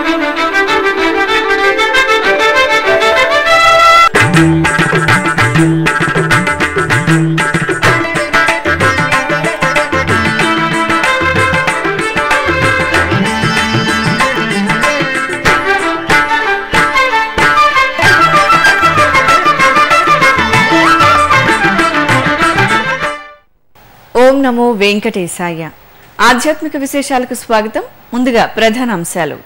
ఓం నమో వెంకటేశాయ ఆధ్యాత్మిక విశేషాలకు స్వాగతం ముందుగా ప్రధాన అంశాలు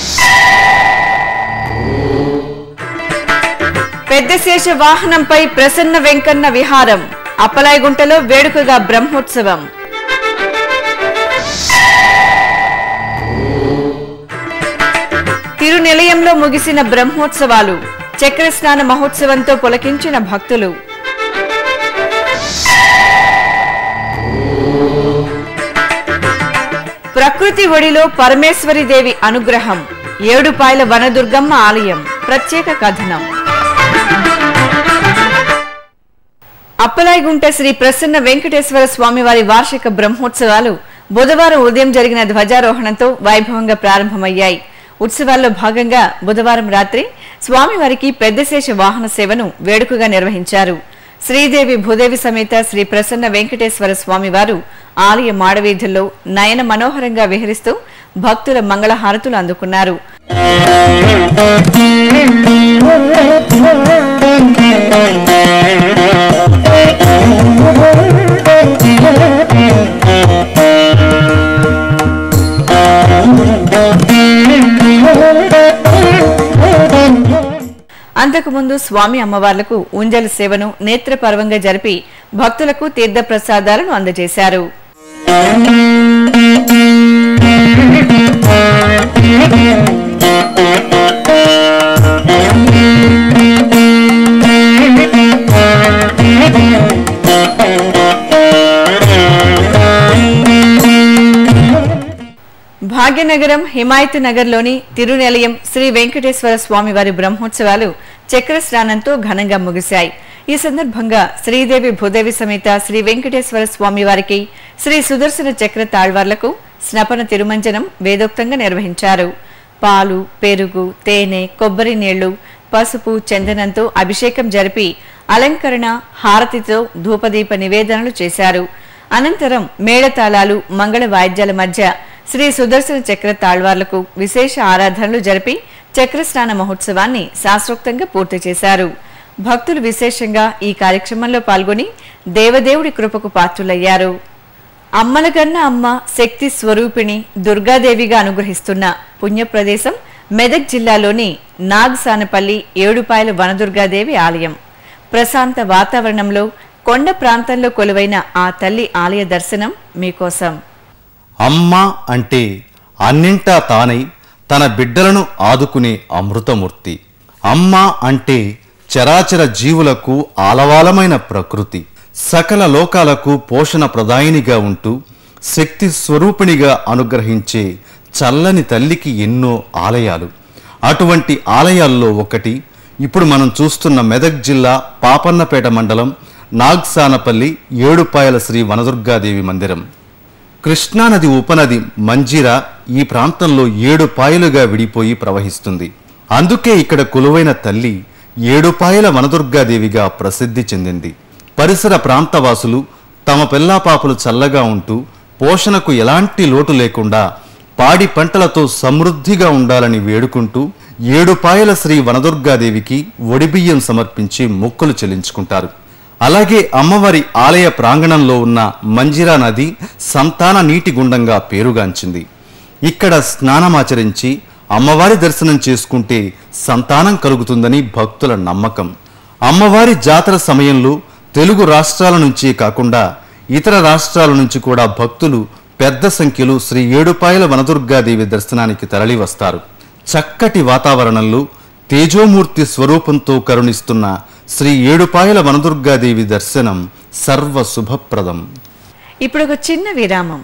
పెద్దశేష వాహనంపై ప్రసన్న వెంకన్న విహారం అప్పలాయగుంటలో వేడుకగా బ్రహ్మోత్సవం తిరునిలయంలో ముగిసిన బ్రహ్మోత్సవాలు చక్ర స్నాన మహోత్సవంతో పులకించిన భక్తులు ప్రకృతి ఒడిలో పరమేశ్వరి దేవి అనుగ్రహం ఏడుపాయల వనదుర్గమ్మ ఆలయం ప్రత్యేక కథనం అప్పలాయిగుంట శ్రీ ప్రసన్న వెంకటేశ్వర స్వామివారి వార్షిక బ్రహ్మోత్సవాలు బుధవారం ఉదయం జరిగిన ధ్వజారోహణంతో వైభవంగా ప్రారంభమయ్యాయి ఉత్సవాల్లో భాగంగా బుధవారం రాత్రి స్వామివారికి పెద్దశేష వాహన సేవను వేడుకగా నిర్వహించారు శ్రీదేవి భూదేవి సమేత శ్రీ ప్రసన్న వెంకటేశ్వర స్వామివారు ఆలయ మాడవీధుల్లో నయన మనోహరంగా విహరిస్తూ భక్తుల మంగళహారతులు అందుకున్నారు అంతకుముందు స్వామి అమ్మవార్లకు ఉంజల సేవను నేత్రపర్వంగా జరిపి భక్తులకు తీర్థ ప్రసాదాలను అందజేశారు భాగ్యనగరం హిమాయత్ నగర్లోని తిరునిలయం శ్రీ వెంకటేశ్వర స్వామివారి బ్రహ్మోత్సవాలు చక్ర స్నానంతో ఘనంగా ముగిశాయి ఈ సందర్భంగా శ్రీదేవి భూదేవి సమేత శ్రీ వెంకటేశ్వర స్వామివారికి శ్రీ సుదర్శన చక్ర తాళ్వార్లకు స్నపన తిరుమంజనం వేదోక్తంగా నిర్వహించారు పాలు పెరుగు తేనె కొబ్బరి నీళ్లు పసుపు చందనంతో అభిషేకం జరిపి అలంకరణ హారతితో ధూపదీప నివేదనలు చేశారు అనంతరం మేళతాళాలు మంగళ వాయిద్యాల మధ్య శ్రీ సుదర్శన చక్ర తాళ్వార్లకు విశేష ఆరాధనలు జరిపి చక్రస్నాన మహోత్సవాన్ని శాస్త్రోక్తంగా పూర్తి చేశారు భక్తులు విశేషంగా ఈ కార్యక్రమంలో పాల్గొని దేవదేవుడి కృపకు పాత్రులయ్యారు అమ్మలగన్న అమ్మ శక్తి స్వరూపిణి దుర్గాదేవిగా అనుగ్రహిస్తున్న పుణ్యప్రదేశం మెదక్ జిల్లాలోని నాగ్సానపల్లి ఏడుపాయల వనదుర్గాదేవి ఆలయం ప్రశాంత వాతావరణంలో కొండ ప్రాంతంలో కొలువైన ఆ తల్లి ఆలయ దర్శనం మీకోసం అమ్మ అంటే అన్నింటా తానై తన బిడ్డలను ఆదుకునే అమృతమూర్తి అమ్మ అంటే చరాచర జీవులకు ఆలవాలమైన ప్రకృతి సకల లోకాలకు పోషణ ప్రదాయినిగా ఉంటూ శక్తి స్వరూపిణిగా అనుగ్రహించే చల్లని తల్లికి ఎన్నో ఆలయాలు అటువంటి ఆలయాల్లో ఒకటి ఇప్పుడు మనం చూస్తున్న మెదక్ జిల్లా పాపన్నపేట మండలం నాగ్సానపల్లి ఏడుపాయల శ్రీ వనదుర్గాదేవి మందిరం కృష్ణానది ఉపనది మంజిరా ఈ ప్రాంతంలో ఏడు పాయలుగా విడిపోయి ప్రవహిస్తుంది అందుకే ఇక్కడ కొలువైన తల్లి ఏడుపాయల వనదుర్గాదేవిగా ప్రసిద్ధి చెందింది పరిసర ప్రాంతవాసులు తమ పిల్లాపాపలు చల్లగా ఉంటూ పోషణకు ఎలాంటి లోటు లేకుండా పాడి పంటలతో సమృద్ధిగా ఉండాలని వేడుకుంటూ ఏడుపాయల శ్రీ వనదుర్గాదేవికి ఒడిబియ్యం సమర్పించి మొక్కులు చెల్లించుకుంటారు అలాగే అమ్మవారి ఆలయ ప్రాంగణంలో ఉన్న మంజిరా నది సంతాన నీటి గుండంగా పేరుగాంచింది ఇక్కడ స్నానమాచరించి అమ్మవారి దర్శనం చేసుకుంటే సంతానం కలుగుతుందని భక్తుల నమ్మకం అమ్మవారి జాతర సమయంలో తెలుగు రాష్ట్రాల నుంచే కాకుండా ఇతర రాష్ట్రాల నుంచి కూడా భక్తులు పెద్ద సంఖ్యలో శ్రీ ఏడుపాయల వనదుర్గాదేవి దర్శనానికి తరలి వస్తారు చక్కటి వాతావరణంలో తేజోమూర్తి స్వరూపంతో కరుణిస్తున్న శ్రీ ఏడుపాయల వనదుర్గాదేవి దర్శనం సర్వ శుభప్రదం ఇప్పుడు ఒక చిన్న విరామం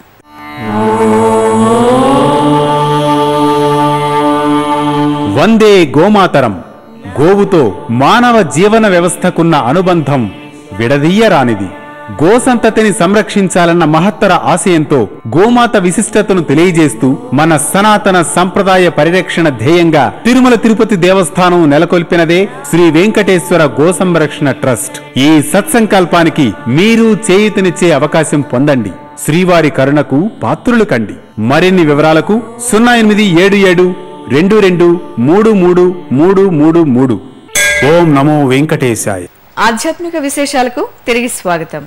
వందే గోమాతరం గోవుతో మానవ జీవన వ్యవస్థకున్న అనుబంధం విడదీయరానిది గోసంతతిని సంరక్షించాలన్న మహత్తర ఆశయంతో గోమాత విశిష్టతను తెలియజేస్తూ మన సనాతన సంప్రదాయ పరిరక్షణ ధ్యేయంగా తిరుమల తిరుపతి దేవస్థానం నెలకొల్పినదే శ్రీ వెంకటేశ్వర గో సంరక్షణ ట్రస్ట్ ఈ సత్సంకల్పానికి మీరు చేయూతనిచ్చే అవకాశం పొందండి శ్రీవారి కరుణకు పాత్రులు కండి మరిన్ని వివరాలకు సున్నా ఎనిమిది ఏడు ఏడు రెండు రెండు మూడు మూడు మూడు మూడు మూడు ఓం నమో వెంకటేశాయ ఆధ్యాత్మిక విశేషాలకు తిరిగి స్వాగతం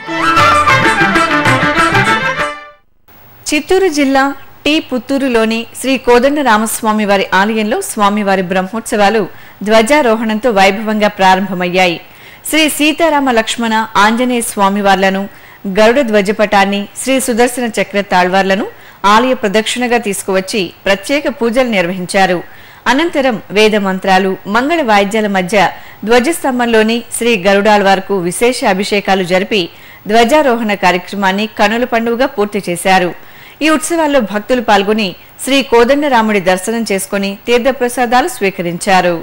చిత్తూరు జిల్లా టి పుత్తూరులోని శ్రీ కోదండ రామస్వామి వారి ఆలయంలో స్వామివారి బ్రహ్మోత్సవాలు ధ్వజారోహణంతో వైభవంగా ప్రారంభమయ్యాయి శ్రీ సీతారామ లక్ష్మణ ఆంజనేయ స్వామివార్లను గరుడ ధ్వజపటాన్ని శ్రీ సుదర్శన చక్ర తాళ్వార్లను ఆలయ ప్రదక్షిణగా తీసుకువచ్చి ప్రత్యేక పూజలు నిర్వహించారు అనంతరం వేద మంత్రాలు మంగళ వాయిద్యాల మధ్య ధ్వజస్తంభంలోని శ్రీ గరుడాళ్వార్కు విశేష అభిషేకాలు జరిపి ధ్వజారోహణ కార్యక్రమాన్ని కనుల పండుగగా పూర్తి చేశారు ఈ ఉత్సవాల్లో భక్తులు పాల్గొని శ్రీ కోదండరాముడి దర్శనం చేసుకుని తీర్థప్రసాదాలు స్వీకరించారు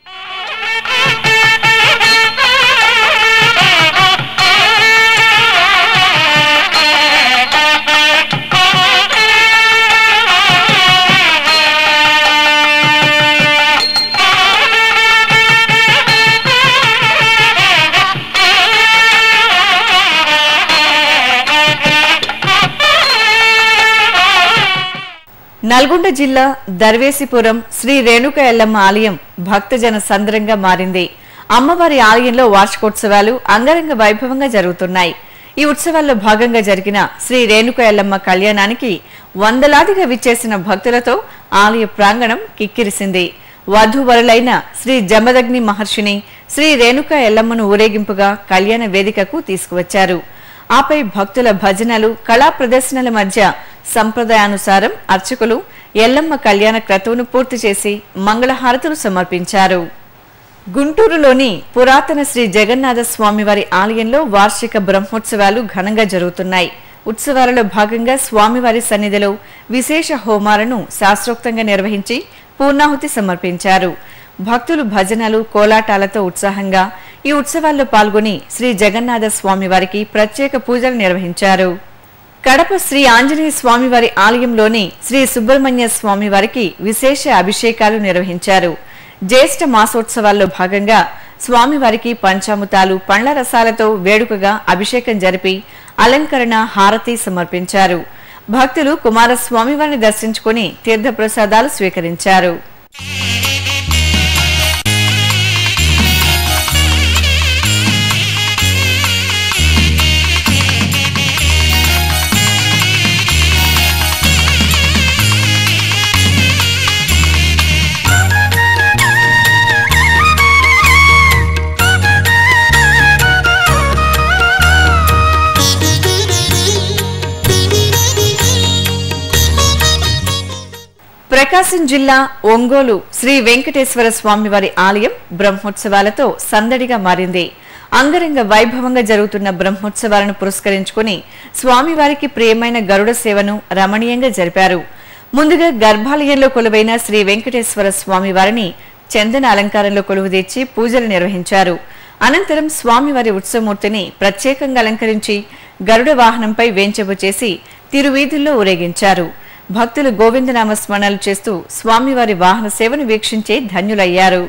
నల్గొండ జిల్లా దర్వేసిపురం శ్రీ రేణుక ఎల్లమ్మ ఆలయం భక్తజన సంద్రంగా మారింది అమ్మవారి ఆలయంలో వార్షికోత్సవాలు అంగరంగ వైభవంగా జరుగుతున్నాయి ఈ ఉత్సవాల్లో భాగంగా జరిగిన శ్రీ రేణుక ఎల్లమ్మ కళ్యాణానికి వందలాదిగా విచ్చేసిన భక్తులతో ఆలయ ప్రాంగణం కిక్కిరిసింది వధూవరులైన శ్రీ జమదగ్ని మహర్షిని శ్రీ రేణుక ఎల్లమ్మను ఊరేగింపుగా కళ్యాణ వేదికకు తీసుకువచ్చారు ఆపై భక్తుల భజనలు కళా ప్రదర్శనల మధ్య సంప్రదాయానుసారం అర్చకులు ఎల్లమ్మ కళ్యాణ క్రతువును పూర్తి చేసి మంగళహారతులు సమర్పించారు గుంటూరులోని పురాతన శ్రీ జగన్నాథ స్వామివారి ఆలయంలో వార్షిక బ్రహ్మోత్సవాలు ఘనంగా జరుగుతున్నాయి ఉత్సవాలలో భాగంగా స్వామివారి సన్నిధిలో విశేష హోమాలను శాస్త్రోక్తంగా నిర్వహించి పూర్ణాహుతి సమర్పించారు భక్తులు భజనలు కోలాటాలతో ఉత్సాహంగా ఈ ఉత్సవాల్లో పాల్గొని శ్రీ జగన్నాథ స్వామివారికి ప్రత్యేక పూజలు నిర్వహించారు కడప శ్రీ ఆంజనేయ స్వామివారి ఆలయంలోని శ్రీ సుబ్రహ్మణ్య స్వామివారికి విశేష అభిషేకాలు నిర్వహించారు జ్యేష్ఠ మాసోత్సవాల్లో భాగంగా స్వామివారికి పంచామృతాలు పండ్ల రసాలతో వేడుకగా అభిషేకం జరిపి అలంకరణ హారతి సమర్పించారు భక్తులు కుమారస్వామివారిని దర్శించుకుని తీర్థప్రసాదాలు స్వీకరించారు ప్రకాశం జిల్లా ఒంగోలు శ్రీ వెంకటేశ్వర స్వామివారి ఆలయం బ్రహ్మోత్సవాలతో సందడిగా మారింది అంగరంగ వైభవంగా జరుగుతున్న బ్రహ్మోత్సవాలను పురస్కరించుకుని స్వామివారికి ప్రియమైన గరుడ సేవను రమణీయంగా జరిపారు ముందుగా గర్భాలయంలో కొలువైన శ్రీ వెంకటేశ్వర స్వామివారిని చందన అలంకారంలో కొలువుదీర్చి పూజలు నిర్వహించారు అనంతరం స్వామివారి ఉత్సవమూర్తిని ప్రత్యేకంగా అలంకరించి గరుడ వాహనంపై వేంచెపు చేసి తిరువీధుల్లో ఊరేగించారు భక్తులు గోవిందనామ స్మరణలు చేస్తూ స్వామివారి వాహన సేవను వీక్షించే ధన్యులయ్యారు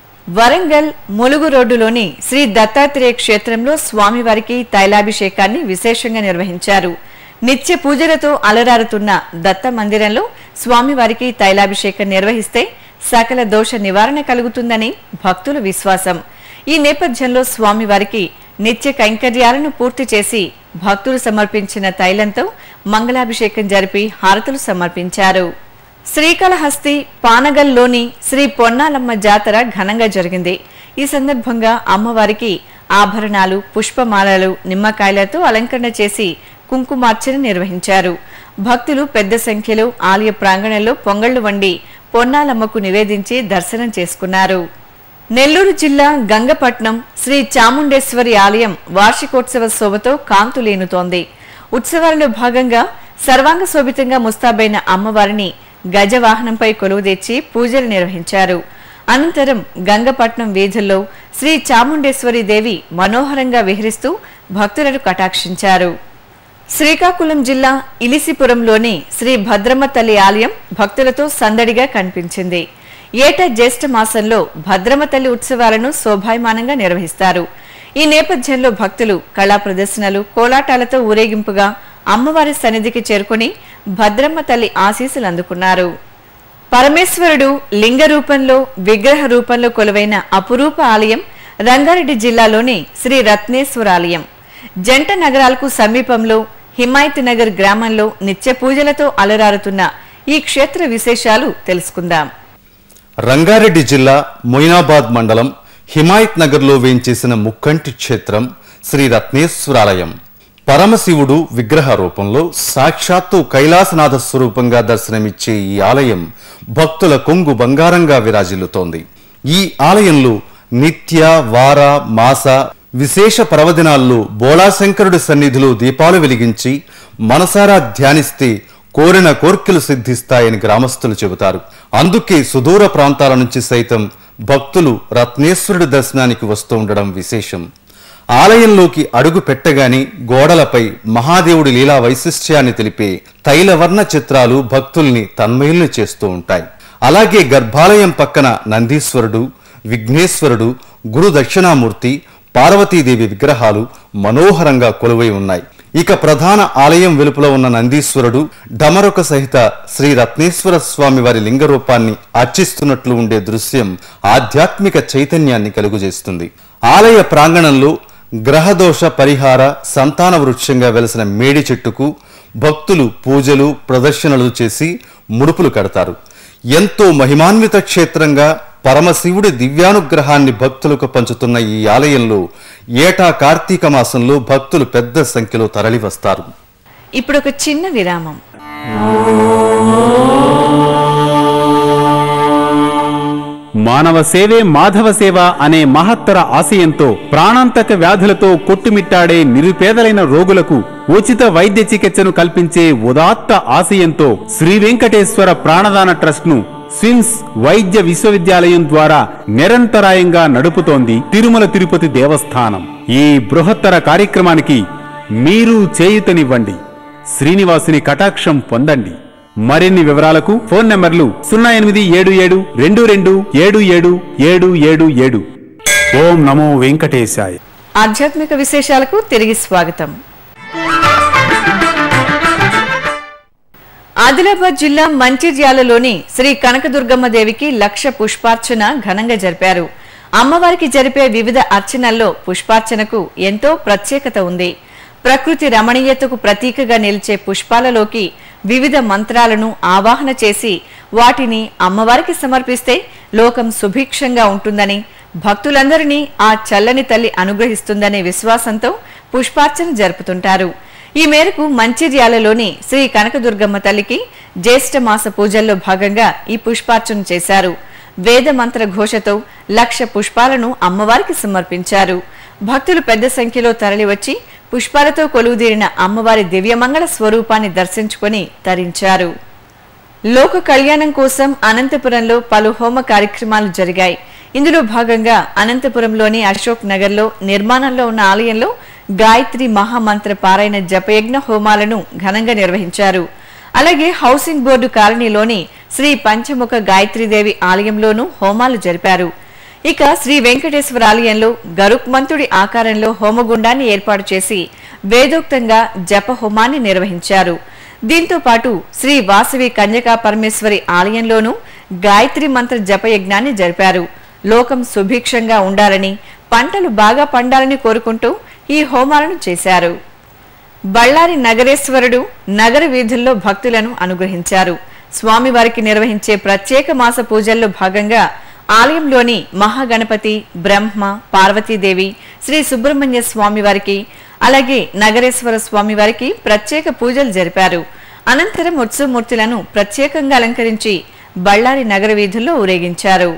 వరంగల్ ములుగు రోడ్డులోని శ్రీ దత్తాత్రేయ క్షేత్రంలో స్వామివారికి తైలాభిషేకాన్ని విశేషంగా నిర్వహించారు నిత్య పూజలతో అలరారుతున్న దత్త మందిరంలో స్వామివారికి తైలాభిషేకం నిర్వహిస్తే సకల దోష నివారణ కలుగుతుందని భక్తుల విశ్వాసం ఈ నేపథ్యంలో స్వామివారికి నిత్య కైంకర్యాలను పూర్తి చేసి భక్తులు సమర్పించిన తైలంతో మంగళాభిషేకం జరిపి హారతులు సమర్పించారు శ్రీకాళహస్తి పానగల్లోని శ్రీ పొన్నాలమ్మ జాతర ఘనంగా జరిగింది ఈ సందర్భంగా అమ్మవారికి ఆభరణాలు పుష్పమాలలు నిమ్మకాయలతో అలంకరణ చేసి కుంకుమార్చన నిర్వహించారు భక్తులు పెద్ద సంఖ్యలో ఆలయ ప్రాంగణంలో పొంగళ్లు వండి పొన్నాలమ్మకు నివేదించి దర్శనం చేసుకున్నారు నెల్లూరు జిల్లా గంగపట్నం శ్రీ చాముండేశ్వరి ఆలయం వార్షికోత్సవ శోభతో కాంతులేనుతోంది ఉత్సవాలలో భాగంగా సర్వాంగ శోభితంగా ముస్తాబైన అమ్మవారిని గజవాహనంపై కొలువు తెచ్చి పూజలు నిర్వహించారు అనంతరం గంగపట్నం వీధుల్లో శ్రీ చాముండేశ్వరి దేవి మనోహరంగా విహరిస్తూ భక్తులను కటాక్షించారు శ్రీకాకుళం జిల్లా ఇలిసిపురంలోని శ్రీ భద్రమ్మ తల్లి ఆలయం భక్తులతో సందడిగా కనిపించింది ఏటా జ్యేష్ఠ మాసంలో భద్రమ్మ తల్లి ఉత్సవాలను శోభాయమానంగా నిర్వహిస్తారు ఈ నేపథ్యంలో భక్తులు కళా ప్రదర్శనలు కోలాటాలతో ఊరేగింపుగా అమ్మవారి సన్నిధికి చేరుకుని భద్రమ్మ తల్లి ఆశీస్సులు అందుకున్నారు పరమేశ్వరుడు లింగ రూపంలో విగ్రహ రూపంలో కొలువైన అపురూప ఆలయం రంగారెడ్డి జిల్లాలోని శ్రీ రత్నేశ్వర ఆలయం జంట నగరాలకు సమీపంలో హిమాయత్ నగర్ గ్రామంలో నిత్య పూజలతో అలరారుతున్న ఈ క్షేత్ర విశేషాలు తెలుసుకుందాం రంగారెడ్డి జిల్లా మొయినాబాద్ మండలం హిమాయత్ నగర్లో వేంచేసిన ముక్కంటి క్షేత్రం శ్రీ రత్నేశ్వరాలయం పరమశివుడు విగ్రహ రూపంలో సాక్షాత్తు కైలాసనాథ స్వరూపంగా దర్శనమిచ్చే ఈ ఆలయం భక్తుల కొంగు బంగారంగా విరాజిల్లుతోంది ఈ ఆలయంలో నిత్య వార మాస విశేష పర్వదినాల్లో బోళాశంకరుడి సన్నిధిలో దీపాలు వెలిగించి మనసారా ధ్యానిస్తే కోరిన కోర్కెలు సిద్ధిస్తాయని గ్రామస్తులు చెబుతారు అందుకే సుదూర ప్రాంతాల నుంచి సైతం భక్తులు రత్నేశ్వరుడి దర్శనానికి వస్తూ ఉండడం విశేషం ఆలయంలోకి అడుగు పెట్టగానే గోడలపై మహాదేవుడి లీలా వైశిష్ట్యాన్ని తెలిపే తైలవర్ణ చిత్రాలు భక్తుల్ని తన్మయుల్ని చేస్తూ ఉంటాయి అలాగే గర్భాలయం పక్కన నందీశ్వరుడు విఘ్నేశ్వరుడు గురు దక్షిణామూర్తి పార్వతీదేవి విగ్రహాలు మనోహరంగా కొలువై ఉన్నాయి ఇక ప్రధాన ఆలయం వెలుపల ఉన్న నందీశ్వరుడు డమరొక సహిత శ్రీ రత్నేశ్వర స్వామి వారి లింగ రూపాన్ని అర్చిస్తున్నట్లు ఉండే దృశ్యం ఆధ్యాత్మిక చైతన్యాన్ని కలుగజేస్తుంది ఆలయ ప్రాంగణంలో గ్రహదోష పరిహార సంతాన వృక్షంగా వెలసిన మేడి చెట్టుకు భక్తులు పూజలు ప్రదర్శనలు చేసి ముడుపులు కడతారు ఎంతో మహిమాన్విత క్షేత్రంగా పరమశివుడి దివ్యానుగ్రహాన్ని భక్తులకు పంచుతున్న ఈ ఆలయంలో ఏటా కార్తీక మాసంలో భక్తులు పెద్ద సంఖ్యలో తరలివస్తారు ఇప్పుడు ఒక చిన్న విరామం మానవ సేవే మాధవ సేవ అనే మహత్తర ఆశయంతో ప్రాణాంతక వ్యాధులతో కొట్టుమిట్టాడే నిరుపేదలైన రోగులకు ఉచిత వైద్య చికిత్సను కల్పించే ఉదాత్త ఆశయంతో శ్రీ వెంకటేశ్వర ప్రాణదాన ట్రస్ట్ ను స్విమ్స్ వైద్య విశ్వవిద్యాలయం ద్వారా నిరంతరాయంగా నడుపుతోంది తిరుమల తిరుపతి దేవస్థానం ఈ బృహత్తర కార్యక్రమానికి మీరు చేయుతనివ్వండి శ్రీనివాసుని కటాక్షం పొందండి మరిన్ని వివరాలకు ఫోన్ నంబర్లు సున్నా ఎనిమిది ఏడు ఏడు రెండు రెండు ఏడు ఏడు ఏడు ఏడు ఏడు ఓం నమో వెంకటేశాయ ఆధ్యాత్మిక విశేషాలకు తిరిగి స్వాగతం ఆదిలాబాద్ జిల్లా మంచిర్యాలలోని శ్రీ కనకదుర్గమ్మ దేవికి లక్ష పుష్పార్చన ఘనంగా జరిపారు అమ్మవారికి జరిపే వివిధ అర్చనల్లో పుష్పార్చనకు ఎంతో ప్రత్యేకత ఉంది ప్రకృతి రమణీయతకు ప్రతీకగా నిలిచే పుష్పాలలోకి వివిధ మంత్రాలను ఆవాహన చేసి వాటిని అమ్మవారికి సమర్పిస్తే లోకం సుభిక్షంగా ఉంటుందని భక్తులందరినీ ఆ చల్లని తల్లి అనుగ్రహిస్తుందనే విశ్వాసంతో పుష్పార్చన జరుపుతుంటారు ఈ మేరకు మంచిర్యాలలోని శ్రీ కనకదుర్గమ్మ తల్లికి జ్యేష్ఠ మాస పూజల్లో భాగంగా ఈ పుష్పార్చన చేశారు వేద మంత్ర ఘోషతో లక్ష పుష్పాలను అమ్మవారికి సమర్పించారు భక్తులు పెద్ద సంఖ్యలో తరలివచ్చి పుష్పాలతో కొలువుదీరిన అమ్మవారి దివ్యమంగళ స్వరూపాన్ని దర్శించుకొని తరించారు లోక కళ్యాణం కోసం అనంతపురంలో పలు హోమ కార్యక్రమాలు జరిగాయి ఇందులో భాగంగా అనంతపురంలోని అశోక్ నగర్లో నిర్మాణంలో ఉన్న ఆలయంలో గాయత్రి మహామంత్ర పారాయణ జపయజ్ఞ హోమాలను ఘనంగా నిర్వహించారు అలాగే హౌసింగ్ బోర్డు కాలనీలోని శ్రీ పంచముఖ గాయత్రీదేవి ఆలయంలోనూ హోమాలు జరిపారు ఇక శ్రీ వెంకటేశ్వర ఆలయంలో గరుక్మంతుడి ఆకారంలో హోమగుండాన్ని ఏర్పాటు చేసి వేదోక్తంగా జప హోమాన్ని నిర్వహించారు దీంతో పాటు శ్రీ వాసవి కన్యకా పరమేశ్వరి ఆలయంలోనూ గాయత్రి మంత్ర జపయజ్ఞాన్ని జరిపారు లోకం సుభిక్షంగా ఉండాలని పంటలు బాగా పండాలని కోరుకుంటూ ఈ హోమాలను చేశారు బళ్ళారి నగరేశ్వరుడు నగర వీధుల్లో భక్తులను అనుగ్రహించారు స్వామివారికి నిర్వహించే ప్రత్యేక మాస పూజల్లో భాగంగా ఆలయంలోని మహాగణపతి బ్రహ్మ పార్వతీదేవి శ్రీ సుబ్రహ్మణ్య స్వామి వారికి అలాగే నగరేశ్వర స్వామి వారికి ప్రత్యేక పూజలు జరిపారు అనంతరం ఉత్సవమూర్తులను ప్రత్యేకంగా అలంకరించి బళ్ళారి నగర వీధుల్లో ఊరేగించారు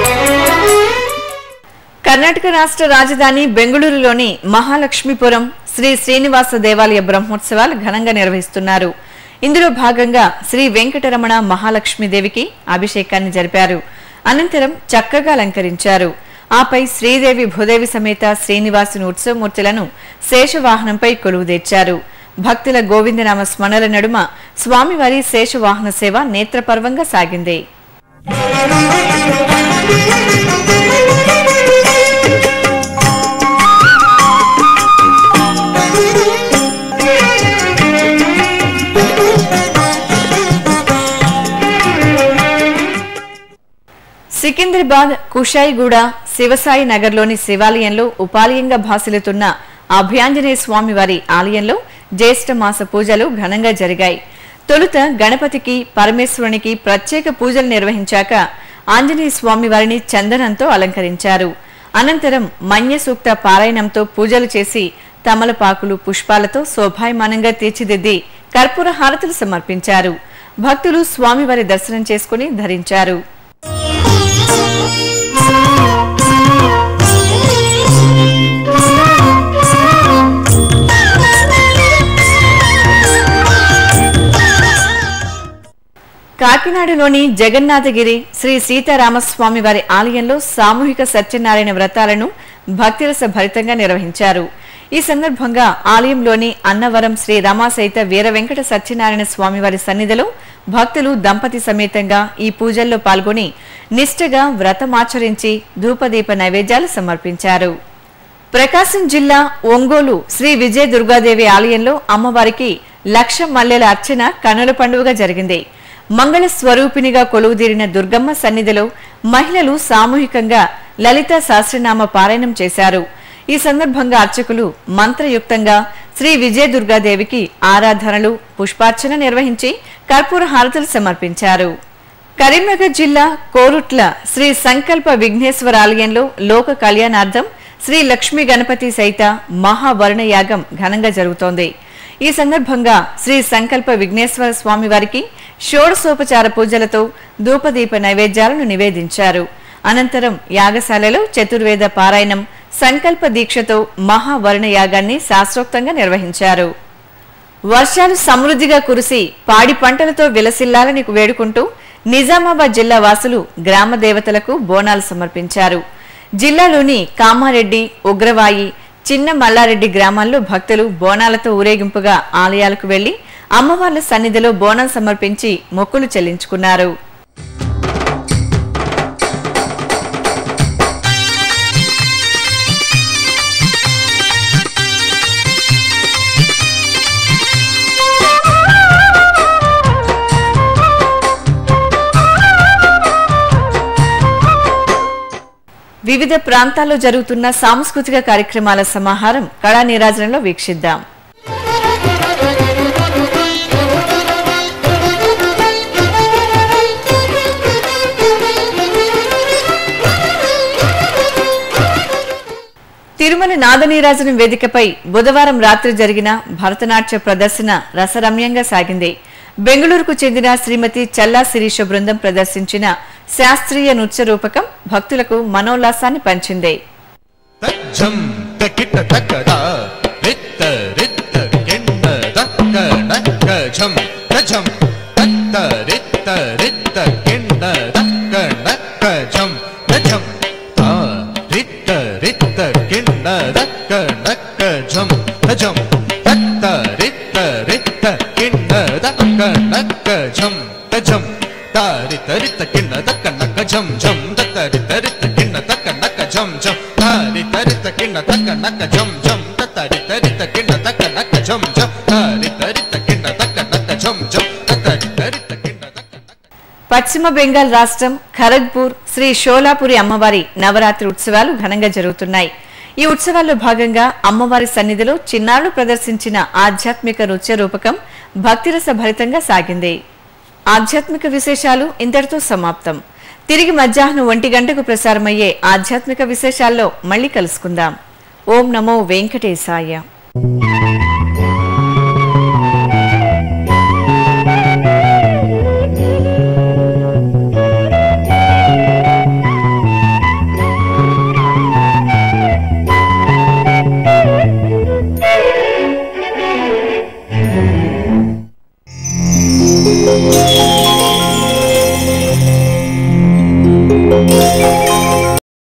కర్ణాటక రాష్ట్ర రాజధాని బెంగళూరులోని మహాలక్ష్మీపురం శ్రీ శ్రీనివాస దేవాలయ బ్రహ్మోత్సవాలు ఘనంగా నిర్వహిస్తున్నారు ఇందులో భాగంగా శ్రీ వెంకటరమణ మహాలక్ష్మీదేవికి అభిషేకాన్ని జరిపారు అనంతరం చక్కగా అలంకరించారు ఆపై శ్రీదేవి భూదేవి సమేత శ్రీనివాసుని ఉత్సవమూర్తులను శేషవాహనంపై కొలువు తెచ్చారు భక్తుల గోవిందనామ స్మరణల నడుమ స్వామివారి శేషవాహన సేవ నేత్రపర్వంగా సాగింది సికింద్రాబాద్ కుషాయిగూడ శివసాయి నగర్లోని శివాలయంలో ఉపాలయంగా భాసిల్లుతున్న అభయాంజనేయ స్వామి వారి ఆలయంలో జ్యేష్ఠ మాస పూజలు ఘనంగా జరిగాయి తొలుత గణపతికి పరమేశ్వరునికి ప్రత్యేక పూజలు నిర్వహించాక ఆంజనేయ స్వామి వారిని చందనంతో అలంకరించారు అనంతరం మన్య సూక్త పారాయణంతో పూజలు చేసి తమలపాకులు పుష్పాలతో శోభాయమానంగా తీర్చిదిద్ది కర్పూర హారతులు సమర్పించారు భక్తులు స్వామివారి దర్శనం చేసుకుని ధరించారు కాకినాడలోని జగన్నాథగిరి శ్రీ సీతారామస్వామి వారి ఆలయంలో సామూహిక సత్యనారాయణ వ్రతాలను భక్తిరస భరితంగా నిర్వహించారు ఈ సందర్భంగా ఆలయంలోని అన్నవరం శ్రీ రమాసహిత వీర వెంకట సత్యనారాయణ స్వామి వారి సన్నిధిలో భక్తులు దంపతి సమేతంగా ఈ పూజల్లో పాల్గొని నిష్ఠగా వ్రతమాచరించి ధూపదీప నైవేద్యాలు సమర్పించారు ప్రకాశం జిల్లా ఒంగోలు శ్రీ విజయ దుర్గాదేవి ఆలయంలో అమ్మవారికి లక్ష మల్లెల అర్చన కనుల పండుగగా జరిగింది మంగళ స్వరూపిణిగా కొలువుదీరిన దుర్గమ్మ సన్నిధిలో మహిళలు సామూహికంగా లలిత సహస్రనామ పారాయణం చేశారు ఈ సందర్భంగా అర్చకులు మంత్రయుక్తంగా శ్రీ విజయ దుర్గాదేవికి ఆరాధనలు పుష్పార్చన నిర్వహించి కర్పూర హారతులు సమర్పించారు కరీంనగర్ జిల్లా కోరుట్ల శ్రీ సంకల్ప విఘ్నేశ్వర ఆలయంలో లోక కళ్యాణార్థం శ్రీ లక్ష్మీ గణపతి సైత మహావరుణ యాగం ఘనంగా జరుగుతోంది ఈ సందర్భంగా శ్రీ సంకల్ప విఘ్నేశ్వర స్వామి వారికి షోడశోపచార పూజలతో ధూపదీప నైవేద్యాలను నివేదించారు అనంతరం యాగశాలలో చతుర్వేద పారాయణం సంకల్ప దీక్షతో మహావరుణ యాగాన్ని శాస్త్రోక్తంగా నిర్వహించారు వర్షాలు సమృద్ధిగా కురిసి పాడి పంటలతో విలసిల్లాలని వేడుకుంటూ నిజామాబాద్ జిల్లా వాసులు గ్రామ దేవతలకు బోనాలు సమర్పించారు జిల్లాలోని కామారెడ్డి ఉగ్రవాయి చిన్న మల్లారెడ్డి గ్రామాల్లో భక్తులు బోనాలతో ఊరేగింపుగా ఆలయాలకు వెళ్లి అమ్మవార్ల సన్నిధిలో బోనం సమర్పించి మొక్కులు చెల్లించుకున్నారు వివిధ ప్రాంతాల్లో జరుగుతున్న సాంస్కృతిక కార్యక్రమాల సమాహారం కళా నీరాజనంలో వీక్షిద్దాం తిరుమల నాదనీరాజనం వేదికపై బుధవారం రాత్రి జరిగిన భరతనాట్య ప్రదర్శన రసరమ్యంగా సాగింది బెంగళూరుకు చెందిన శ్రీమతి చల్లా శిరీష బృందం ప్రదర్శించిన శాస్త్రీయ నృత్య రూపకం భక్తులకు మనోల్లాసాన్ని పంచింది తజ్జం తకిట తకడా రిత్త రిత్త కింద దక్కణ గజం గజం తత్త రిత్త రిత్త కింద దక్కణ గజం గజం తా రిత్త రిత్త కింద దక్కణ గజం గజం తత్త రిత్త రిత్త కింద దక్కణ గజం గజం తారి తరిత కింద దక్కన గజం జం తరి తరిత కింద దక్కన గజం జం తారి తరిత కింద దక్కన గజం జం తరి తరిత కింద దక్కన గజం జం తారి తరిత కింద దక్కన గజం జం తరి తరిత కింద దక్కన పశ్చిమ బెంగాల్ రాష్ట్రం ఖరగ్పూర్ శ్రీ షోలాపురి అమ్మవారి నవరాత్రి ఉత్సవాలు ఘనంగా జరుగుతున్నాయి ఈ ఉత్సవాల్లో భాగంగా అమ్మవారి సన్నిధిలో చిన్నారులు ప్రదర్శించిన ఆధ్యాత్మిక నృత్య రూపకం భక్తిరస భరితంగా సాగింది ఆధ్యాత్మిక విశేషాలు ఇంతటితో సమాప్తం తిరిగి మధ్యాహ్నం ఒంటి గంటకు ప్రసారమయ్యే ఆధ్యాత్మిక విశేషాల్లో మళ్ళీ కలుసుకుందాం ఓం నమో వెంకటేశాయ